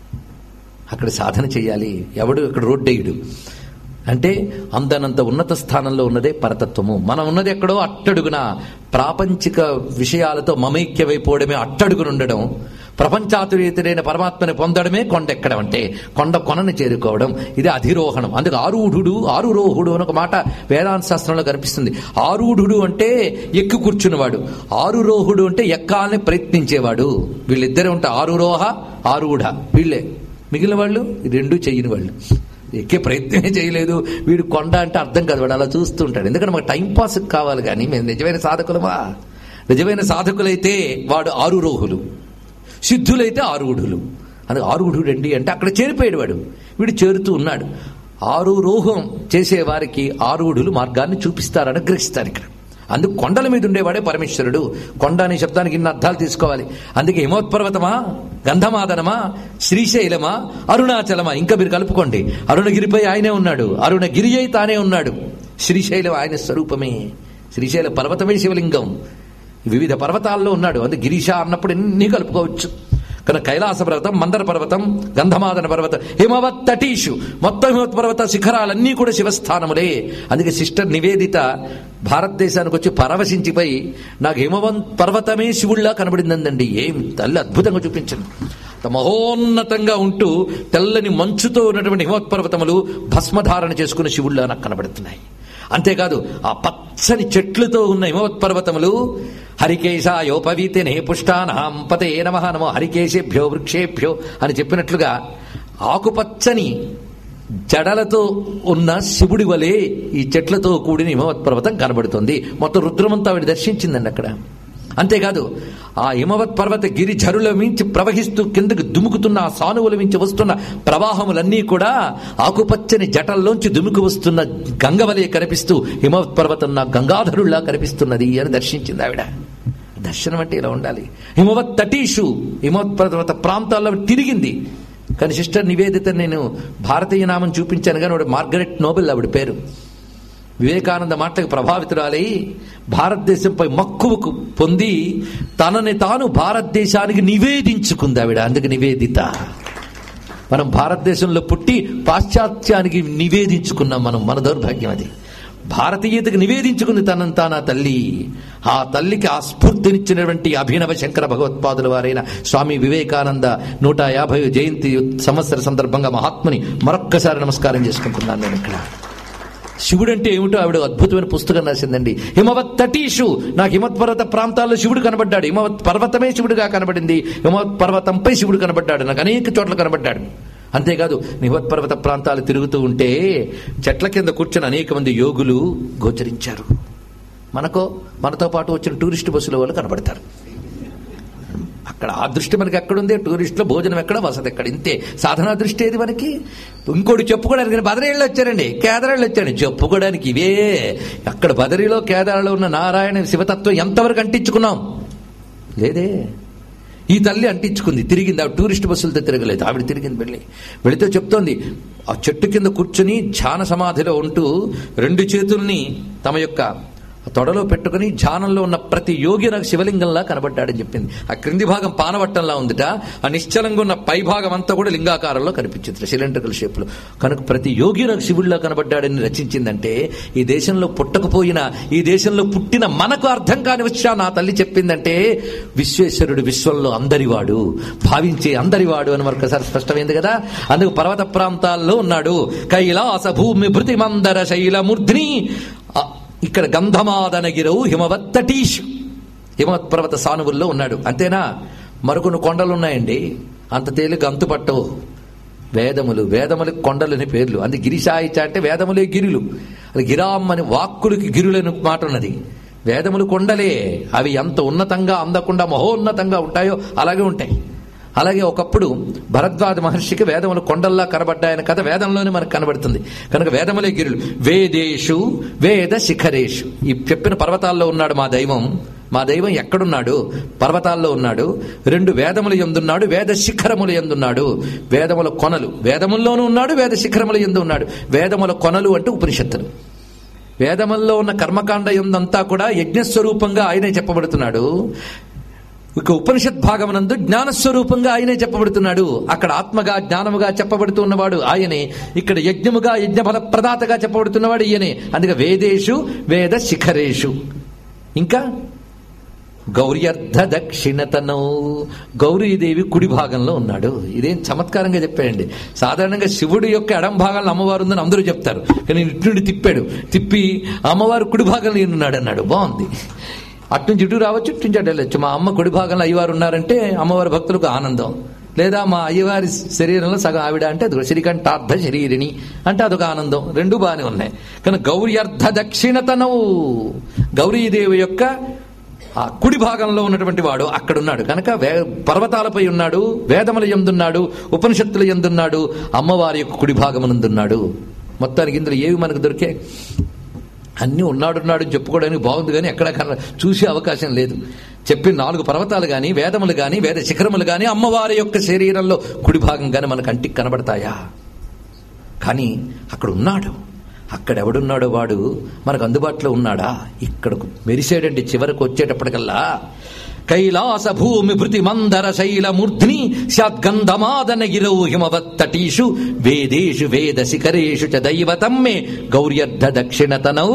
అక్కడ సాధన చేయాలి ఎవడు అక్కడ రోడ్డు వేయడు అంటే అందనంత ఉన్నత స్థానంలో ఉన్నదే పరతత్వము మనం ఉన్నది ఎక్కడో అట్టడుగున ప్రాపంచిక విషయాలతో మమైక్యమైపోవడమే అట్టడుగునుండడం ప్రపంచాతురీతుడైన పరమాత్మని పొందడమే కొండ ఎక్కడం అంటే కొండ కొనను చేరుకోవడం ఇది అధిరోహణం అందుకు ఆరూఢుడు ఆరురోహుడు అని ఒక మాట వేదాంత శాస్త్రంలో కనిపిస్తుంది ఆరూఢుడు అంటే ఎక్కి కూర్చున్నవాడు ఆరురోహుడు అంటే ఎక్కాలని ప్రయత్నించేవాడు వీళ్ళిద్దరే ఉంటారు ఆరురోహ ఆరూఢ వీళ్ళే మిగిలిన వాళ్ళు ఈ రెండు చెయ్యని వాళ్ళు ఎక్కే ప్రయత్నమే చేయలేదు వీడు కొండ అంటే అర్థం కాదు వాడు అలా చూస్తూ ఉంటాడు ఎందుకంటే మాకు టైం పాస్ కావాలి కానీ మేము నిజమైన సాధకులమా నిజమైన సాధకులైతే వాడు ఆరురోహులు సిద్ధులైతే ఆరుగుడులు అది ఆరుగుడు అండి అంటే అక్కడ చేరిపోయాడు వాడు వీడు చేరుతూ ఉన్నాడు ఆరు రోహం చేసే వారికి ఆరుగుడులు మార్గాన్ని చూపిస్తారు అనుగ్రహిస్తారు ఇక్కడ అందుకు కొండల మీద ఉండేవాడే పరమేశ్వరుడు కొండ అనే శబ్దానికి ఇన్ని అర్థాలు తీసుకోవాలి అందుకే హిమోత్పర్వతమా గంధమాదనమా శ్రీశైలమా అరుణాచలమా ఇంకా మీరు కలుపుకోండి అరుణగిరిపై ఆయనే ఉన్నాడు అరుణగిరి అయి తానే ఉన్నాడు శ్రీశైలం ఆయన స్వరూపమే శ్రీశైల పర్వతమే శివలింగం వివిధ పర్వతాల్లో ఉన్నాడు అందుకే గిరీష అన్నప్పుడు ఎన్ని కలుపుకోవచ్చు కనుక కైలాస పర్వతం మందర పర్వతం గంధమాదన పర్వతం హిమవత్ తటీషు మొత్తం హిమవత్ పర్వత శిఖరాలన్నీ కూడా శివస్థానములే అందుకే సిస్టర్ నివేదిత భారతదేశానికి వచ్చి పరవశించిపోయి నాకు హిమవంత్ పర్వతమే శివుళ్ళ కనబడిందండి ఏం తల్లి అద్భుతంగా చూపించింది అంత మహోన్నతంగా ఉంటూ తెల్లని మంచుతో ఉన్నటువంటి హిమవత్ పర్వతములు భస్మధారణ చేసుకున్న శివుళ్ళ నాకు కనబడుతున్నాయి అంతేకాదు ఆ పచ్చని చెట్లతో ఉన్న హిమవత్ పర్వతములు హరికేశాయోపవీతినే పుష్టానాం పతే నమ నమో హరికేశేభ్యో వృక్షేభ్యో అని చెప్పినట్లుగా ఆకుపచ్చని జడలతో ఉన్న శివుడి వలె ఈ చెట్లతో కూడిన హిమవత్ పర్వతం కనబడుతుంది మొత్తం రుద్రమంతా ఆవిడ దర్శించిందండి అక్కడ అంతేకాదు ఆ హిమవత్ పర్వత గిరి ఝరుల మించి ప్రవహిస్తూ కిందకి దుముకుతున్న ఆ సానువుల మించి వస్తున్న ప్రవాహములన్నీ కూడా ఆకుపచ్చని జటల్లోంచి దుముకు వస్తున్న గంగవలే కనిపిస్తూ హిమవత్ పర్వతం నా గంగాధరుల్లా కనిపిస్తున్నది అని దర్శించింది ఆవిడ దర్శనం అంటే ఇలా ఉండాలి హిమవత్ తటీషు హిమవత్ పర్వత ప్రాంతాల్లో తిరిగింది కానీ సిస్టర్ నివేదిత నేను భారతీయ నామం చూపించాను కానీ ఆవిడ మార్గరెట్ నోబెల్ ఆవిడ పేరు వివేకానంద మాటలకు ప్రభావితురాలై భారతదేశంపై మక్కువకు పొంది తనని తాను భారతదేశానికి నివేదించుకుంది ఆవిడ అందుకు నివేదిత మనం భారతదేశంలో పుట్టి పాశ్చాత్యానికి నివేదించుకున్నాం మనం మన దౌర్భాగ్యం అది భారతీయతకు నివేదించుకుంది తనను తానా తల్లి ఆ తల్లికి ఆ స్ఫూర్తినిచ్చినటువంటి అభినవ శంకర భగవత్పాదుల వారైన స్వామి వివేకానంద నూట యాభై జయంతి సంవత్సర సందర్భంగా మహాత్ముని మరొక్కసారి నమస్కారం చేసుకుంటున్నాను నేను ఇక్కడ శివుడు అంటే ఏమిటో ఆవిడ అద్భుతమైన పుస్తకం రాసిందండి హిమవత్ తటీషు నాకు హిమవత్ పర్వత ప్రాంతాల్లో శివుడు కనబడ్డాడు హిమవత్ పర్వతమే శివుడుగా కనబడింది హిమవత్ పర్వతంపై శివుడు కనబడ్డాడు నాకు అనేక చోట్ల కనబడ్డాడు అంతేకాదు హిమవత్ పర్వత ప్రాంతాలు తిరుగుతూ ఉంటే చెట్ల కింద కూర్చొని అనేక మంది యోగులు గోచరించారు మనకో మనతో పాటు వచ్చిన టూరిస్ట్ బస్సుల వాళ్ళు కనబడతారు అక్కడ ఆ దృష్టి మనకి ఎక్కడుంది టూరిస్టులో భోజనం ఎక్కడ వసతి ఎక్కడ ఇంతే సాధనా దృష్టి ఏది మనకి ఇంకోటి చెప్పుకోవడానికి బదరీళ్ళు వచ్చారండి కేదారాళ్ళు వచ్చారండి చెప్పుకోవడానికి ఇవే అక్కడ బదరిలో కేదారాలో ఉన్న నారాయణ శివతత్వం ఎంతవరకు అంటించుకున్నాం లేదే ఈ తల్లి అంటించుకుంది తిరిగింది ఆవిడ టూరిస్ట్ బస్సులతో తిరగలేదు ఆవిడ తిరిగింది వెళ్ళి వెళితే చెప్తోంది ఆ చెట్టు కింద కూర్చుని ధ్యాన సమాధిలో ఉంటూ రెండు చేతుల్ని తమ యొక్క తొడలో పెట్టుకుని ధ్యానంలో ఉన్న ప్రతి యోగి నాకు శివలింగంలా కనబడ్డాడని చెప్పింది ఆ క్రింది భాగం పానవట్టంలా ఉందిట ఆ నిశ్చలంగా ఉన్న పై భాగం అంతా కూడా లింగాకారంలో కనిపించింది సిలిండ్రికల్ షేప్ లో కనుక ప్రతి యోగి నాకు శివుడిలా కనబడ్డాడని రచించిందంటే ఈ దేశంలో పుట్టకపోయినా ఈ దేశంలో పుట్టిన మనకు అర్థం కాని వచ్చా నా తల్లి చెప్పిందంటే విశ్వేశ్వరుడు విశ్వంలో అందరివాడు భావించే అందరివాడు అని మరొకసారి స్పష్టమైంది కదా అందుకు పర్వత ప్రాంతాల్లో ఉన్నాడు కైలాస భూమి భృతి మందర శైలమూర్ధిని ఆ, ఇక్కడ గంధమాదనగిరవు హిమవత్తటీష్ హిమవత్ పర్వత సానువుల్లో ఉన్నాడు అంతేనా మరికొన్ని కొండలు ఉన్నాయండి అంత తేలిక అంతు పట్టవు వేదములు వేదములు కొండలని పేర్లు అది గిరిశాయిచ అంటే వేదములే గిరులు అది గిరామ్ అని వాక్కులకి గిరులని మాట ఉన్నది వేదములు కొండలే అవి ఎంత ఉన్నతంగా అందకుండా మహోన్నతంగా ఉంటాయో అలాగే ఉంటాయి అలాగే ఒకప్పుడు భరద్వాజ మహర్షికి వేదములు కొండల్లా కనబడ్డాయని కథ వేదంలోనే మనకు కనబడుతుంది కనుక వేదములే గిరులు వేదేషు వేద శిఖరేషు ఈ చెప్పిన పర్వతాల్లో ఉన్నాడు మా దైవం మా దైవం ఎక్కడున్నాడు పర్వతాల్లో ఉన్నాడు రెండు వేదములు ఎందున్నాడు వేద శిఖరములు ఎందున్నాడు వేదముల కొనలు వేదముల్లోనూ ఉన్నాడు వేద శిఖరములు ఎందు ఉన్నాడు వేదముల కొనలు అంటే ఉపనిషత్తులు వేదముల్లో ఉన్న కర్మకాండ ఎందంతా కూడా యజ్ఞస్వరూపంగా ఆయనే చెప్పబడుతున్నాడు ఇక ఉపనిషత్ భాగమునందు జ్ఞానస్వరూపంగా ఆయనే చెప్పబడుతున్నాడు అక్కడ ఆత్మగా జ్ఞానముగా చెప్పబడుతూ ఉన్నవాడు ఆయనే ఇక్కడ యజ్ఞముగా యజ్ఞఫల ప్రదాతగా చెప్పబడుతున్నవాడు ఈయనే అందుకే వేదేషు వేద శిఖరేషు ఇంకా గౌర్యర్ధ దక్షిణతనౌ గౌరీదేవి కుడి భాగంలో ఉన్నాడు ఇదేం చమత్కారంగా చెప్పాడండి సాధారణంగా శివుడి యొక్క ఎడం భాగంలో అమ్మవారు ఉందని అందరూ చెప్తారు కానీ ఇటు నుండి తిప్పాడు తిప్పి అమ్మవారు కుడి భాగంలో ఈయన ఉన్నాడు అన్నాడు బాగుంది అట్నుంచి ఇటు రావచ్చు ఇటు నుంచి అటు వెళ్ళొచ్చు మా అమ్మ కుడి భాగంలో అయ్యవారు ఉన్నారంటే అమ్మవారి భక్తులకు ఆనందం లేదా మా అయ్యవారి శరీరంలో సగం ఆవిడ అంటే అది శ్రీకంఠార్థ శరీరిణి అంటే అదొక ఆనందం రెండు బాగానే ఉన్నాయి కానీ గౌర్యర్ధ దక్షిణతనవు గౌరీదేవి యొక్క ఆ కుడి భాగంలో ఉన్నటువంటి వాడు అక్కడున్నాడు కనుక వే పర్వతాలపై ఉన్నాడు వేదముల ఎందున్నాడు ఉపనిషత్తుల ఎందున్నాడు అమ్మవారి యొక్క కుడి భాగమునందున్నాడు మొత్తానికి ఇందులో ఏవి మనకు దొరికే అన్నీ ఉన్నాడు ఉన్నాడు అని చెప్పుకోవడానికి బాగుంది కానీ ఎక్కడ కన- చూసే అవకాశం లేదు చెప్పిన నాలుగు పర్వతాలు గాని వేదములు గాని వేద శిఖరములు గాని అమ్మవారి యొక్క శరీరంలో కుడి భాగం గాని మన కంటికి కనబడతాయా కానీ అక్కడ ఉన్నాడు అక్కడ ఎవడున్నాడో వాడు మనకు అందుబాటులో ఉన్నాడా ఇక్కడకు మెరిసేడండి చివరకు వచ్చేటప్పటికల్లా కైలాస భూమి భృతి మందర శైల మూర్ధ్ని స్యాద్గంధమాదన గిరౌ హిమవత్తటీషు వేదేషు వేద శిఖరేషు చ దైవతం మే గౌర్యర్ధ దక్షిణతనౌ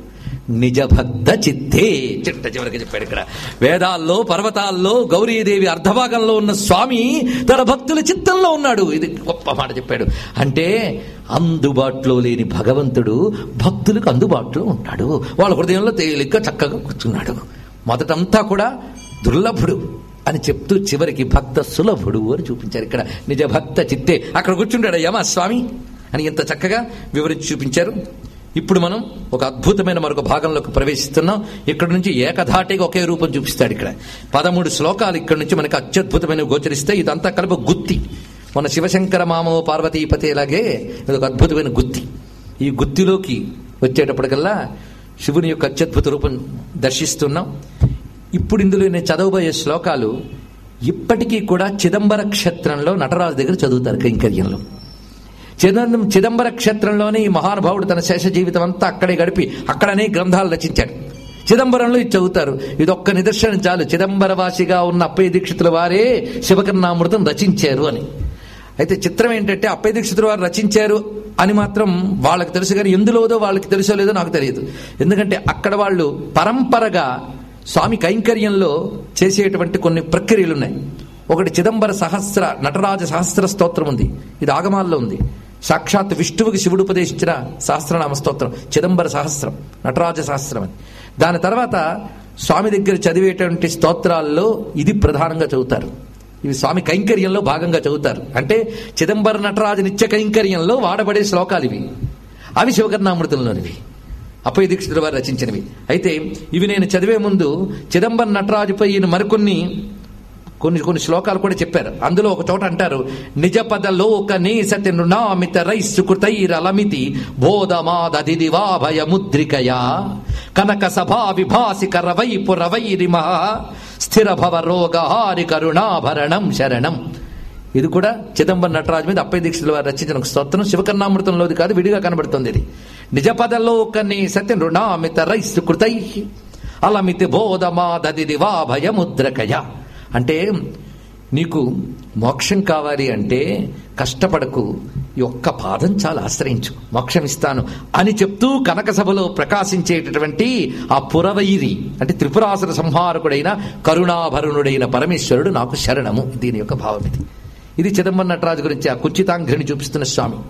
నిజ భక్త చిత్తే చిట్ట చివరికి చెప్పాడు ఇక్కడ వేదాల్లో పర్వతాల్లో గౌరీదేవి అర్ధభాగంలో ఉన్న స్వామి తన భక్తుల చిత్తంలో ఉన్నాడు ఇది గొప్ప మాట చెప్పాడు అంటే అందుబాటులో లేని భగవంతుడు భక్తులకు అందుబాటులో ఉంటాడు వాళ్ళ హృదయంలో తేలిగ్గా చక్కగా కూర్చున్నాడు మొదటంతా కూడా దుర్లభుడు అని చెప్తూ చివరికి భక్త సులభుడు అని చూపించారు ఇక్కడ నిజ భక్త చిత్తే అక్కడ కూర్చుంటాడు యమ స్వామి అని ఇంత చక్కగా వివరించి చూపించారు ఇప్పుడు మనం ఒక అద్భుతమైన మరొక భాగంలోకి ప్రవేశిస్తున్నాం ఇక్కడ నుంచి ఏకధాటిగా ఒకే రూపం చూపిస్తాడు ఇక్కడ పదమూడు శ్లోకాలు ఇక్కడ నుంచి మనకి అత్యద్భుతమైన గోచరిస్తే ఇదంతా కలిపి గుత్తి మన శివశంకర మామో పార్వతీపతి లాగే ఇది ఒక అద్భుతమైన గుత్తి ఈ గుత్తిలోకి వచ్చేటప్పటికల్లా శివుని యొక్క అత్యద్భుత రూపం దర్శిస్తున్నాం ఇప్పుడు ఇందులో నేను చదవబోయే శ్లోకాలు ఇప్పటికీ కూడా చిదంబర క్షేత్రంలో నటరాజు దగ్గర చదువుతారు కైంకర్యంలో చిదంబరం చిదంబర క్షేత్రంలోనే ఈ మహానుభావుడు తన శేష జీవితం అంతా అక్కడే గడిపి అక్కడనే గ్రంథాలు రచించాడు చిదంబరంలో ఇది చదువుతారు ఇది ఒక్క నిదర్శనం చాలు చిదంబరవాసిగా ఉన్న అప్పయ్య దీక్షితుల వారే శివకర్ణామృతం రచించారు అని అయితే చిత్రం ఏంటంటే అప్పయ్య దీక్షితుల వారు రచించారు అని మాత్రం వాళ్ళకి తెలుసు కానీ ఎందులోదో వాళ్ళకి తెలుసో లేదో నాకు తెలియదు ఎందుకంటే అక్కడ వాళ్ళు పరంపరగా స్వామి కైంకర్యంలో చేసేటువంటి కొన్ని ప్రక్రియలు ఉన్నాయి ఒకటి చిదంబర సహస్ర నటరాజ సహస్ర స్తోత్రం ఉంది ఇది ఆగమాల్లో ఉంది సాక్షాత్ విష్ణువుకి శివుడు ఉపదేశించిన సహస్రనామ స్తోత్రం చిదంబర సహస్రం నటరాజ సహస్రం అని దాని తర్వాత స్వామి దగ్గర చదివేటువంటి స్తోత్రాల్లో ఇది ప్రధానంగా చదువుతారు ఇవి స్వామి కైంకర్యంలో భాగంగా చదువుతారు అంటే చిదంబర నటరాజ నిత్య కైంకర్యంలో వాడబడే శ్లోకాలు ఇవి అవి శివకర్ణామృతంలోనివి అప్పయ్య దీక్షితుల వారు రచించినవి అయితే ఇవి నేను చదివే ముందు చిదంబరం నటరాజుపై ఈయన మరికొన్ని కొన్ని కొన్ని శ్లోకాలు కూడా చెప్పారు అందులో ఒక చోట అంటారు నిజపద లోక నేసతి నృణామిత రైస్సుకృతైరలమితి బోధమాదదివాభయ ముద్రికయా కనక సభా విభాసిక రవైపు రవైరిమ స్థిర భవ రోగహారి కరుణాభరణం శరణం ఇది కూడా చిదంబరం నటరాజు మీద అప్పయ్య దీక్షితుల వారు రచించిన ఒక స్తోత్రం శివకర్ణామృతంలోది కాదు విడిగా కనబడుతుంది ఇది నిజపదలోకని సత్య నృణామిత రైస్సు కృతై అలమితి బోధమాదదివా భయముద్రకయ అంటే నీకు మోక్షం కావాలి అంటే కష్టపడకు ఈ ఒక్క పాదం చాలు ఆశ్రయించు మోక్షం ఇస్తాను అని చెప్తూ కనక సభలో ప్రకాశించేటటువంటి ఆ పురవైరి అంటే త్రిపురాసుర సంహారకుడైన కరుణాభరణుడైన పరమేశ్వరుడు నాకు శరణము దీని యొక్క భావం ఇది ఇది చిదంబరం నటరాజు గురించి ఆ కుచితాంఘ్రిని చూపిస్తున్న స్వామి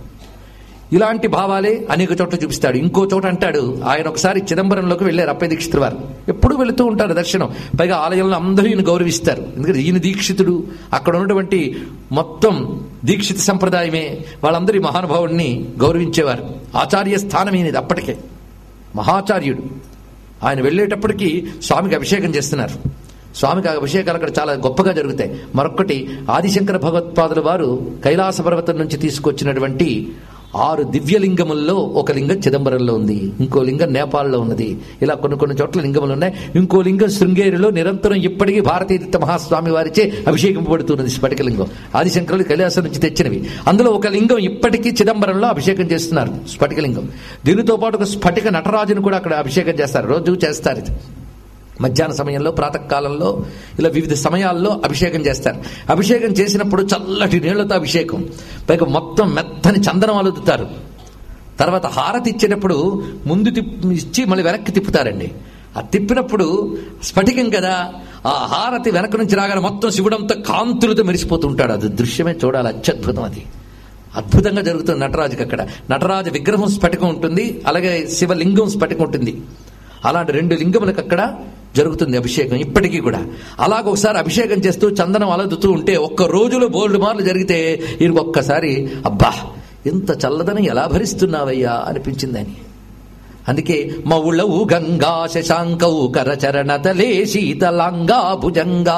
ఇలాంటి భావాలే అనేక చోట్ల చూపిస్తాడు ఇంకో చోట అంటాడు ఆయన ఒకసారి చిదంబరంలోకి వెళ్ళారు అప్పయ్య దీక్షితుల వారు ఎప్పుడు వెళుతూ ఉంటారు దర్శనం పైగా ఆలయంలో అందరూ ఈయన గౌరవిస్తారు ఎందుకంటే ఈయన దీక్షితుడు అక్కడ ఉన్నటువంటి మొత్తం దీక్షిత సంప్రదాయమే వాళ్ళందరూ ఈ మహానుభావుడిని గౌరవించేవారు ఆచార్య స్థానం ఈయనది అప్పటికే మహాచార్యుడు ఆయన వెళ్ళేటప్పటికి స్వామికి అభిషేకం చేస్తున్నారు స్వామికి ఆ అభిషేకాలు అక్కడ చాలా గొప్పగా జరుగుతాయి మరొక్కటి ఆదిశంకర భగవత్పాదుల వారు కైలాస పర్వతం నుంచి తీసుకొచ్చినటువంటి ఆరు దివ్యలింగముల్లో ఒక లింగం చిదంబరంలో ఉంది ఇంకో లింగం నేపాల్లో ఉన్నది ఇలా కొన్ని కొన్ని చోట్ల లింగములు ఉన్నాయి ఇంకో లింగం శృంగేరిలో నిరంతరం ఇప్పటికీ భారతీయ మహాస్వామి వారిచే అభిషేకింపబడుతున్నది స్ఫటికలింగం ఆదిశంకరులు కైలాసం నుంచి తెచ్చినవి అందులో ఒక లింగం ఇప్పటికీ చిదంబరంలో అభిషేకం చేస్తున్నారు స్ఫటికలింగం దీనితో పాటు ఒక స్ఫటిక నటరాజును కూడా అక్కడ అభిషేకం చేస్తారు రోజు చేస్తారు ఇది మధ్యాహ్న సమయంలో ప్రాతకాలంలో ఇలా వివిధ సమయాల్లో అభిషేకం చేస్తారు అభిషేకం చేసినప్పుడు చల్లటి నీళ్లతో అభిషేకం పైగా మొత్తం మెత్తని చందనం అలుదుతారు తర్వాత హారతి ఇచ్చేటప్పుడు ముందు తిప్పి ఇచ్చి మళ్ళీ వెనక్కి తిప్పుతారండి ఆ తిప్పినప్పుడు స్ఫటికం కదా ఆ హారతి వెనక నుంచి రాగానే మొత్తం శివుడంతా కాంతులతో మెరిసిపోతుంటాడు అది దృశ్యమే చూడాలి అత్యద్భుతం అది అద్భుతంగా జరుగుతుంది నటరాజుకి అక్కడ నటరాజు విగ్రహం స్ఫటికం ఉంటుంది అలాగే శివలింగం స్ఫటికం ఉంటుంది అలాంటి రెండు లింగములకు అక్కడ జరుగుతుంది అభిషేకం ఇప్పటికీ కూడా అలాగ ఒకసారి అభిషేకం చేస్తూ చందనం అలదుతూ ఉంటే ఒక్క రోజులో బోల్డ్ మార్లు జరిగితే ఈయనకు ఒక్కసారి అబ్బా ఇంత చల్లదని ఎలా భరిస్తున్నావయ్యా అనిపించిందని అందుకే మౌళౌ గంగా శశాంకౌ కరచరణ తలే శీతలాంగా భుజంగా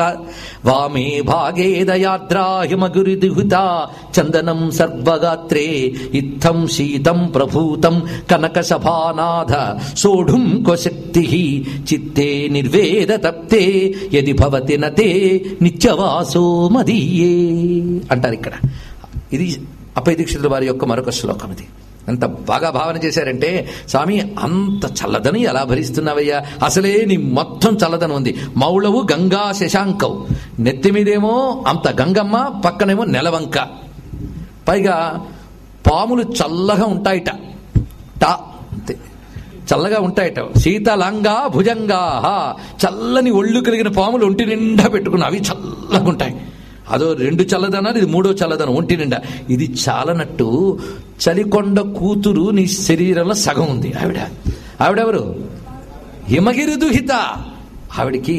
వామే భాగే దయాద్రా హిమగురిదిహుత చందనం సర్వగాత్రే ఇత్థం శీతం ప్రభూతం కనక సభానాథ సోఢుం క్వశక్తి చిత్తే నిర్వేద తప్తే యది భవతి నతే నిత్యవాసో మదీయే అంటారు ఇక్కడ ఇది అపయ దీక్షితుల వారి యొక్క మరొక శ్లోకం ఇది అంత బాగా భావన చేశారంటే స్వామి అంత చల్లదనం ఎలా భరిస్తున్నావయ్యా అసలే నీ మొత్తం చల్లదనం ఉంది మౌళవు గంగా శశాంకవు నెత్తి మీదేమో అంత గంగమ్మ పక్కనేమో నెలవంక పైగా పాములు చల్లగా ఉంటాయిట టా అంతే చల్లగా ఉంటాయట శీతలంగా భుజంగా చల్లని ఒళ్ళు కలిగిన పాములు ఒంటి నిండా పెట్టుకున్న అవి చల్లగా ఉంటాయి అదో రెండు చల్లదనాలు ఇది మూడో చల్లదనం ఒంటి నిండా ఇది చాలనట్టు చలికొండ కూతురు నీ శరీరంలో సగం ఉంది ఆవిడ ఆవిడెవరు హిమగిరి దుహిత ఆవిడికి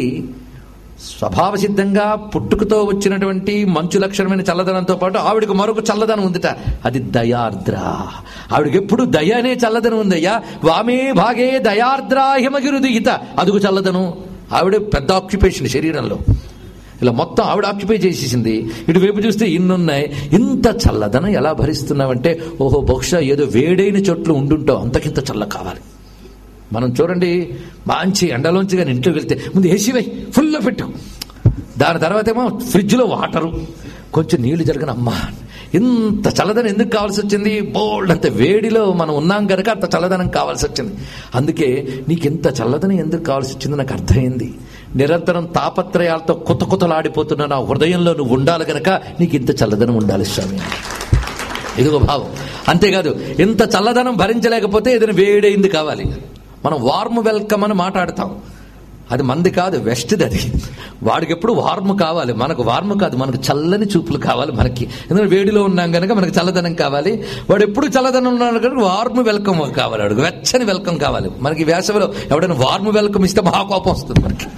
స్వభావ సిద్ధంగా పుట్టుకతో వచ్చినటువంటి మంచు లక్షణమైన చల్లదనంతో పాటు ఆవిడకి మరొక చల్లదనం ఉందిట అది దయార్ద్ర ఆవిడకి ఎప్పుడు దయ అనే చల్లదనం ఉందయ్యా వామే భాగే దయార్ద్ర హిమగిరి దుహిత అదుగు చల్లదనం ఆవిడ పెద్ద ఆక్యుపేషన్ శరీరంలో ఇలా మొత్తం ఆవిడ ఆక్యుపై చేసేసింది ఇటువైపు చూస్తే ఇన్నున్నాయి ఇంత చల్లదనం ఎలా భరిస్తున్నావంటే ఓహో బహుశా ఏదో వేడైన చోట్లు ఉండుంటావు అంతకింత చల్ల కావాలి మనం చూడండి మంచి ఎండలోంచి కానీ ఇంట్లోకి వెళ్తే ముందు ఏసీ వై ఫుల్లో పెట్టు దాని తర్వాత ఏమో ఫ్రిడ్జ్లో వాటరు కొంచెం నీళ్లు జరగను అమ్మా ఇంత చల్లదనం ఎందుకు కావాల్సి వచ్చింది బోల్డ్ అంత వేడిలో మనం ఉన్నాం కనుక అంత చల్లదనం కావాల్సి వచ్చింది అందుకే నీకు ఇంత చల్లదనం ఎందుకు కావాల్సి వచ్చింది నాకు అర్థమైంది నిరంతరం తాపత్రయాలతో కొత్త కొత్తలాడిపోతున్న నా హృదయంలో నువ్వు ఉండాలి గనక నీకు ఇంత చల్లదనం ఉండాలి స్వామి ఇదిగో భావం అంతేకాదు ఇంత చల్లదనం భరించలేకపోతే ఏదైనా వేడైంది కావాలి మనం వార్మ్ వెల్కమ్ అని మాట్లాడతాం అది మంది కాదు వెస్ట్ది అది వాడికి ఎప్పుడు వార్మ్ కావాలి మనకు వార్మ్ కాదు మనకు చల్లని చూపులు కావాలి మనకి ఎందుకంటే వేడిలో ఉన్నాం కనుక మనకు చల్లదనం కావాలి వాడు ఎప్పుడు చల్లదనం ఉన్నాడు కనుక వార్మ్ వెల్కమ్ కావాలి వాడికి వెచ్చని వెల్కమ్ కావాలి మనకి వేసవిలో ఎవడైనా వార్మ్ వెల్కమ్ ఇస్తే మహా కోపం వస్తుంది మనకి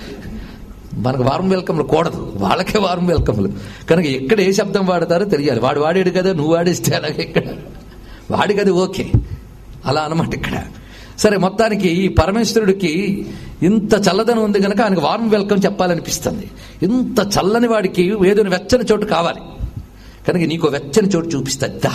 మనకు వారం వెల్కమ్లు కూడదు వాళ్ళకే వారం వెల్కమ్లు కనుక ఎక్కడ ఏ శబ్దం వాడతారో తెలియాలి వాడు వాడాడు కదా నువ్వు వాడిస్తే అలాగే ఇక్కడ వాడికి అది ఓకే అలా అనమాట ఇక్కడ సరే మొత్తానికి ఈ పరమేశ్వరుడికి ఇంత చల్లదనం ఉంది కనుక ఆయనకు వార్మ్ వెల్కమ్ చెప్పాలనిపిస్తుంది ఇంత చల్లని వాడికి ఏదో వెచ్చని చోటు కావాలి కనుక నీకు వెచ్చని చోటు చూపిస్తా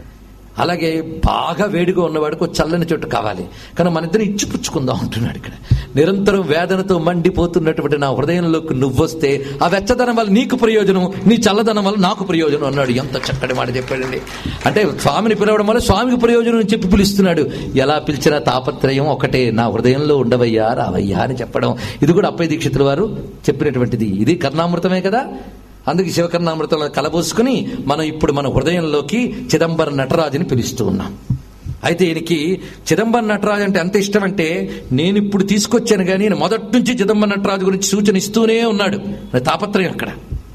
అలాగే బాగా వేడిగా ఉన్నవాడికి ఒక చల్లని చోటు కావాలి కానీ మన ఇద్దరు ఇచ్చిపుచ్చుకుందాం అంటున్నాడు ఇక్కడ నిరంతరం వేదనతో మండిపోతున్నటువంటి నా హృదయంలోకి నువ్వొస్తే ఆ వెచ్చదనం వల్ల నీకు ప్రయోజనం నీ చల్లదనం వల్ల నాకు ప్రయోజనం అన్నాడు ఎంత చక్కటి మాట చెప్పాడండి అంటే స్వామిని పిలవడం వల్ల స్వామికి ప్రయోజనం అని చెప్పి పిలుస్తున్నాడు ఎలా పిలిచినా తాపత్రయం ఒకటే నా హృదయంలో ఉండవయ్యా రావయ్యా అని చెప్పడం ఇది కూడా అప్పయ్య దీక్షితుల వారు చెప్పినటువంటిది ఇది కర్ణామృతమే కదా అందుకే శివకర్ణామృతంలో కలబోసుకుని మనం ఇప్పుడు మన హృదయంలోకి చిదంబరం నటరాజుని పిలుస్తూ ఉన్నాం అయితే ఈయనకి చిదంబరం నటరాజు అంటే ఎంత ఇష్టం అంటే నేను ఇప్పుడు తీసుకొచ్చాను కానీ ఈయన మొదటి నుంచి చిదంబరం నటరాజు గురించి సూచన ఇస్తూనే ఉన్నాడు అది తాపత్రయం అక్కడ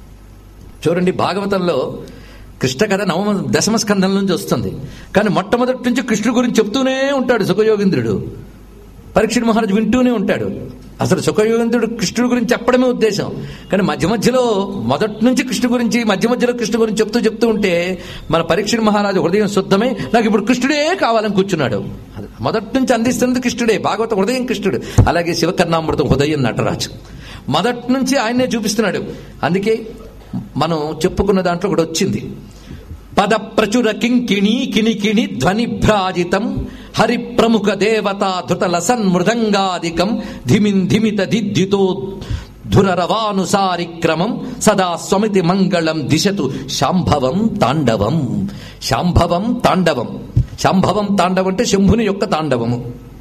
చూడండి భాగవతంలో కృష్ణ కథ నవమ దశమ స్కంధం నుంచి వస్తుంది కానీ మొట్టమొదటి నుంచి కృష్ణుడి గురించి చెప్తూనే ఉంటాడు సుఖయోగేంద్రుడు పరీక్షణ్ మహారాజు వింటూనే ఉంటాడు అసలు సుఖయోగేంద్రుడు కృష్ణుడి గురించి చెప్పడమే ఉద్దేశం కానీ మధ్య మధ్యలో మొదటి నుంచి కృష్ణు గురించి మధ్య మధ్యలో కృష్ణు గురించి చెప్తూ చెప్తూ ఉంటే మన పరీక్షణ్ మహారాజు హృదయం శుద్ధమై నాకు ఇప్పుడు కృష్ణుడే కావాలని కూర్చున్నాడు అది మొదటి నుంచి అందిస్తున్నది కృష్ణుడే భాగవత హృదయం కృష్ణుడు అలాగే శివకర్ణామృతం హృదయం నటరాజు మొదటి నుంచి ఆయన్నే చూపిస్తున్నాడు అందుకే మనం చెప్పుకున్న దాంట్లో కూడా వచ్చింది పద ప్రచుర కింకిణి కిణికిణి ధ్వని భ్రాజితం హరి ప్రముఖ దేవతా ధృతల సన్మృదంగాదికం ధిమిన్ ధిమిత దిద్యుతో ధురరవానుసారి క్రమం సదా స్వమితి మంగళం దిశతు శాంభవం తాండవం శాంభవం తాండవం శాంభవం తాండవం అంటే శంభుని యొక్క తాండవము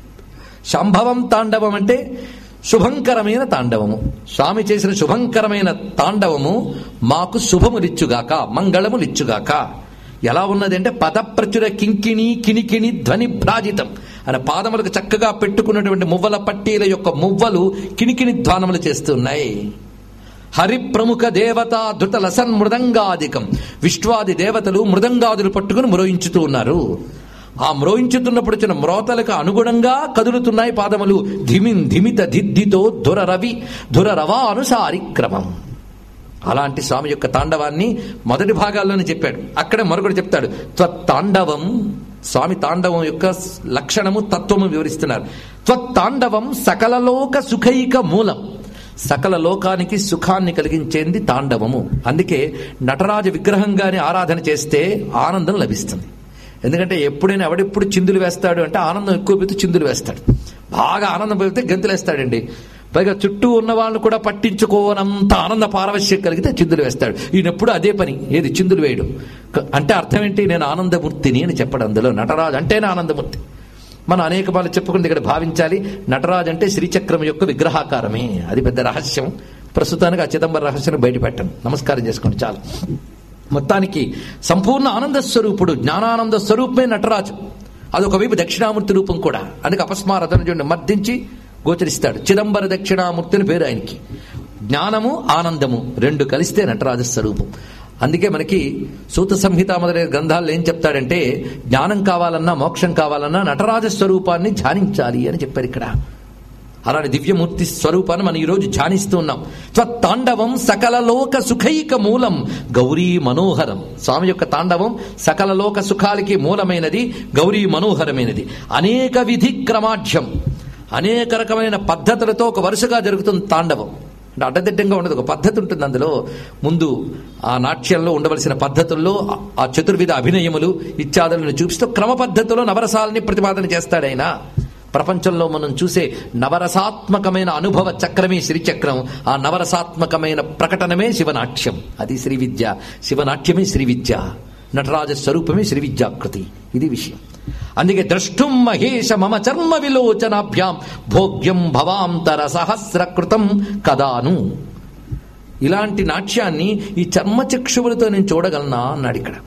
శాంభవం తాండవం అంటే శుభంకరమైన తాండవము స్వామి చేసిన శుభంకరమైన తాండవము మాకు శుభములిచ్చుగాక మంగళములిచ్చుగాక ఎలా ఉన్నది అంటే పదప్రచుర కింకిణి కిణికిణి ధ్వని భ్రాజితం ఆయన పాదములకు చక్కగా పెట్టుకున్నటువంటి మువ్వల పట్టీల యొక్క మువ్వలు కిణికిణి ధ్వానములు చేస్తున్నాయి హరి ప్రముఖ దేవతా ధృతల సన్మృదంగాదికం విశ్వాది దేవతలు మృదంగాదులు పట్టుకుని మ్రోయించుతూ ఉన్నారు ఆ మ్రోయించుతున్నప్పుడు వచ్చిన మ్రోతలకు అనుగుణంగా కదులుతున్నాయి పాదములు ధిమిన్ ధిమిత దిద్దితో ధుర రవి ధుర రవానుసారి క్రమం అలాంటి స్వామి యొక్క తాండవాన్ని మొదటి భాగాల్లోనే చెప్పాడు అక్కడే మరొకటి చెప్తాడు త్వత్తాండవం స్వామి తాండవం యొక్క లక్షణము తత్వము వివరిస్తున్నారు త్వత్తాండవం సకలలోక సుఖైక మూలం సకల లోకానికి సుఖాన్ని కలిగించేది తాండవము అందుకే నటరాజ విగ్రహంగానే ఆరాధన చేస్తే ఆనందం లభిస్తుంది ఎందుకంటే ఎప్పుడైనా ఎవడెప్పుడు చిందులు వేస్తాడు అంటే ఆనందం ఎక్కువ పెడితే చిందులు వేస్తాడు బాగా ఆనందం పెడితే గంతులు వేస్తాడండి పైగా చుట్టూ ఉన్న వాళ్ళు కూడా పట్టించుకోనంత ఆనంద పారవశ్యం కలిగితే చిందులు వేస్తాడు ఈయన ఎప్పుడు అదే పని ఏది చిందులు వేయడం క- అంటే అర్థం ఏంటి నేను ఆనందమూర్తిని అని చెప్పడం అందులో నటరాజు అంటేనే ఆనందమూర్తి మనం అనేక వాళ్ళు చెప్పుకుంది ఇక్కడ భావించాలి నటరాజు అంటే శ్రీచక్రం యొక్క విగ్రహాకారమే అది పెద్ద రహస్యం ప్రస్తుతానికి ఆ చిదంబర రహస్యం బయటపెట్టాను నమస్కారం చేసుకోండి చాలు మొత్తానికి సంపూర్ణ ఆనంద స్వరూపుడు జ్ఞానానంద స్వరూపమే నటరాజు అదొక వైపు దక్షిణామూర్తి రూపం కూడా అందుకే అపస్మారతను చూడండి మర్దించి గోచరిస్తాడు చిదంబర దక్షిణామూర్తి అని పేరు ఆయనకి జ్ఞానము ఆనందము రెండు కలిస్తే నటరాజ స్వరూపం అందుకే మనకి సూత సంహిత మొదలైన గ్రంథాల్లో ఏం చెప్తాడంటే జ్ఞానం కావాలన్నా మోక్షం కావాలన్నా నటరాజ స్వరూపాన్ని ధ్యానించాలి అని చెప్పారు ఇక్కడ అలాంటి దివ్యమూర్తి స్వరూపాన్ని మనం ఈరోజు ధ్యానిస్తూ ఉన్నాం తాండవం సకల లోక సుఖైక మూలం గౌరీ మనోహరం స్వామి యొక్క తాండవం సకల లోక సుఖాలకి మూలమైనది గౌరీ మనోహరమైనది అనేక విధి క్రమాఢ్యం అనేక రకమైన పద్ధతులతో ఒక వరుసగా జరుగుతుంది తాండవం అంటే అడ్డదిడ్డంగా ఉండదు ఒక పద్ధతి ఉంటుంది అందులో ముందు ఆ నాట్యంలో ఉండవలసిన పద్ధతుల్లో ఆ చతుర్విధ అభినయములు ఇత్యాదులను చూపిస్తూ క్రమ పద్ధతిలో నవరసాలని ప్రతిపాదన చేస్తాడైనా ప్రపంచంలో మనం చూసే నవరసాత్మకమైన అనుభవ చక్రమే శ్రీచక్రం ఆ నవరసాత్మకమైన ప్రకటనమే శివనాట్యం అది శ్రీ విద్య శివనాట్యమే శ్రీ విద్య నటరాజ స్వరూపమే శ్రీ విద్యాకృతి ఇది విషయం అందుకే ద్రష్టుం మహేష మమ చర్మ విలోచనాభ్యాం భోగ్యం భవాంతర సహస్రకృతం కదాను ఇలాంటి నాట్యాన్ని ఈ చర్మచక్షువులతో నేను చూడగలనా అన్నాడు ఇక్కడ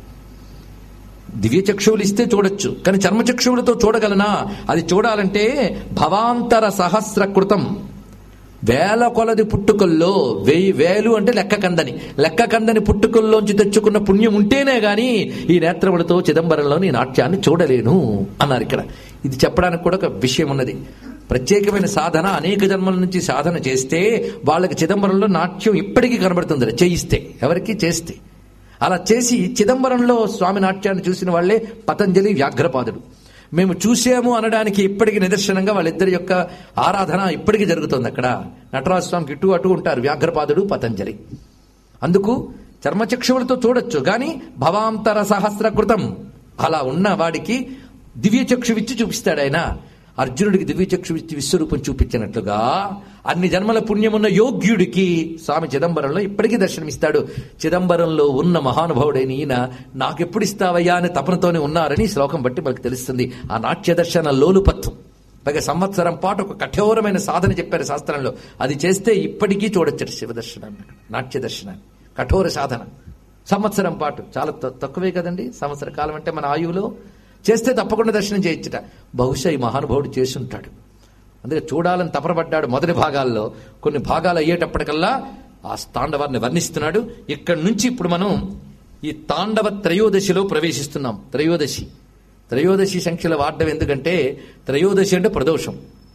దివ్య చక్షువులు ఇస్తే చూడొచ్చు కానీ చర్మచక్షువులతో చూడగలనా అది చూడాలంటే భవాంతర సహస్రకృతం వేల కొలది పుట్టుకల్లో వెయ్యి వేలు అంటే లెక్క కందని లెక్క కందని పుట్టుకల్లోంచి తెచ్చుకున్న పుణ్యం ఉంటేనే గాని ఈ నేత్రములతో చిదంబరంలో నీ నాట్యాన్ని చూడలేను అన్నారు ఇక్కడ ఇది చెప్పడానికి కూడా ఒక విషయం ఉన్నది ప్రత్యేకమైన సాధన అనేక జన్మల నుంచి సాధన చేస్తే వాళ్ళకి చిదంబరంలో నాట్యం ఇప్పటికీ కనబడుతుంది చేయిస్తే ఎవరికి చేస్తే అలా చేసి చిదంబరంలో స్వామి నాట్యాన్ని చూసిన వాళ్లే పతంజలి వ్యాఘ్రపాదుడు మేము చూసాము అనడానికి ఇప్పటికి నిదర్శనంగా వాళ్ళిద్దరి యొక్క ఆరాధన ఇప్పటికీ జరుగుతుంది అక్కడ నటరాజ స్వామికి ఇటు అటు ఉంటారు వ్యాఘ్రపాదుడు పతంజలి అందుకు చర్మచక్షువులతో చూడొచ్చు కానీ భవాంతర సహస్రకృతం అలా ఉన్న వాడికి దివ్య చక్షువిచ్చి చూపిస్తాడు ఆయన అర్జునుడికి దివ్య చక్షువిచ్చి విశ్వరూపం చూపించినట్లుగా అన్ని జన్మల పుణ్యమున్న యోగ్యుడికి స్వామి చిదంబరంలో ఇప్పటికీ దర్శనమిస్తాడు చిదంబరంలో ఉన్న మహానుభావుడైన ఈయన నాకెప్పుడు ఇస్తావయ్యా అని తపనతోనే ఉన్నారని ఈ శ్లోకం బట్టి మనకు తెలుస్తుంది ఆ నాట్య దర్శన లోలుపత్వం పైగా సంవత్సరం పాటు ఒక కఠోరమైన సాధన చెప్పారు శాస్త్రంలో అది చేస్తే ఇప్పటికీ చూడొచ్చు శివదర్శనాన్ని నాట్య దర్శనాన్ని కఠోర సాధన సంవత్సరం పాటు చాలా త- తక్కువే కదండి సంవత్సర కాలం అంటే మన ఆయువులో చేస్తే తప్పకుండా దర్శనం చేయొచ్చుట బహుశా ఈ మహానుభావుడు చేసుంటాడు అందుకే చూడాలని తపనపడ్డాడు మొదటి భాగాల్లో కొన్ని భాగాలు అయ్యేటప్పటికల్లా ఆ తాండవాన్ని వర్ణిస్తున్నాడు ఇక్కడి నుంచి ఇప్పుడు మనం ఈ తాండవ త్రయోదశిలో ప్రవేశిస్తున్నాం త్రయోదశి త్రయోదశి సంఖ్యలో వాడడం ఎందుకంటే త్రయోదశి అంటే ప్రదోషం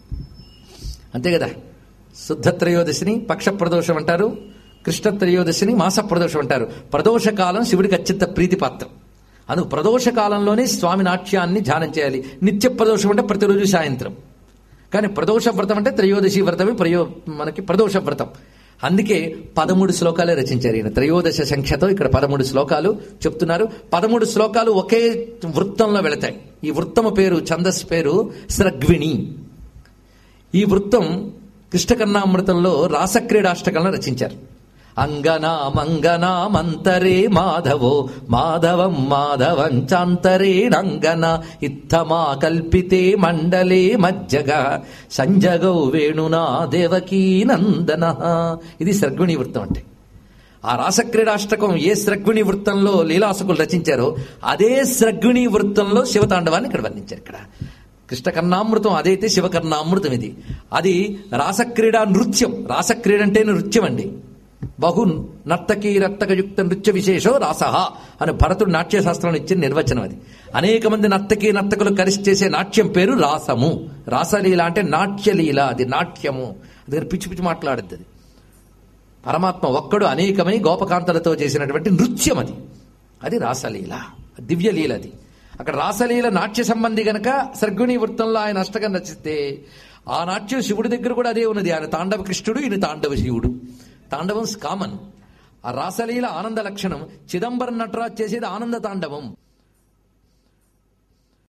అంతే కదా శుద్ధ త్రయోదశిని పక్ష ప్రదోషం అంటారు కృష్ణ త్రయోదశిని మాస ప్రదోషం అంటారు ప్రదోష కాలం శివుడికి అత్యంత ప్రీతిపాత్రం అందుకు ప్రదోష కాలంలోనే స్వామి నాట్యాన్ని ధ్యానం చేయాలి నిత్య ప్రదోషం అంటే ప్రతిరోజు సాయంత్రం కానీ ప్రదోష వ్రతం అంటే త్రయోదశి వ్రతమే ప్రయో మనకి ప్రదోష వ్రతం అందుకే పదమూడు శ్లోకాలే రచించారు ఈయన త్రయోదశ సంఖ్యతో ఇక్కడ పదమూడు శ్లోకాలు చెప్తున్నారు పదమూడు శ్లోకాలు ఒకే వృత్తంలో వెళతాయి ఈ వృత్తము పేరు ఛందస్ పేరు స్రగ్విణి ఈ వృత్తం కృష్ణకర్ణామృతంలో రాసక్రీడాష్టకంలో రచించారు అంగనా మంగనా మంతరే మాధవో మాధవం మాధవం చాంతరేణంగన ఇత్తమా కల్పితే మండలే మజ్జగ సంజగౌ వేణునా దేవకీ నందన ఇది సర్గుణి వృత్తం అంటే ఆ రాసక్రీడాష్టకం ఏ స్రగ్విణి వృత్తంలో లీలాసుకులు రచించారో అదే స్రగ్విణి వృత్తంలో శివతాండవాన్ని ఇక్కడ వర్ణించారు ఇక్కడ కృష్ణకర్ణామృతం అదైతే శివకర్ణామృతం ఇది అది రాసక్రీడా నృత్యం రాసక్రీడ అంటే నృత్యం అండి బహు నర్తకీ నర్తకయుక్త నృత్య విశేషో రాసహ అని భరతుడు నాట్యశాస్త్రంలో ఇచ్చిన నిర్వచనం అది అనేక మంది నర్తకీ నర్తకులు కలిసి చేసే నాట్యం పేరు రాసము రాసలీల అంటే నాట్యలీల అది నాట్యము అది పిచ్చి పిచ్చి మాట్లాడద్దు అది పరమాత్మ ఒక్కడు అనేకమై గోపకాంతలతో చేసినటువంటి నృత్యం అది అది రాసలీల దివ్యలీల అది అక్కడ రాసలీల నాట్య సంబంధి గనక సర్గుణి వృత్తంలో ఆయన అష్టకం రచిస్తే ఆ నాట్యం శివుడి దగ్గర కూడా అదే ఉన్నది ఆయన తాండవ కృష్ణుడు ఈయన తాండవ శివుడు తాండవం కామన్ ఆ రాసలీల ఆనంద లక్షణం చిదంబరం నటరాజ్ చేసేది ఆనంద తాండవం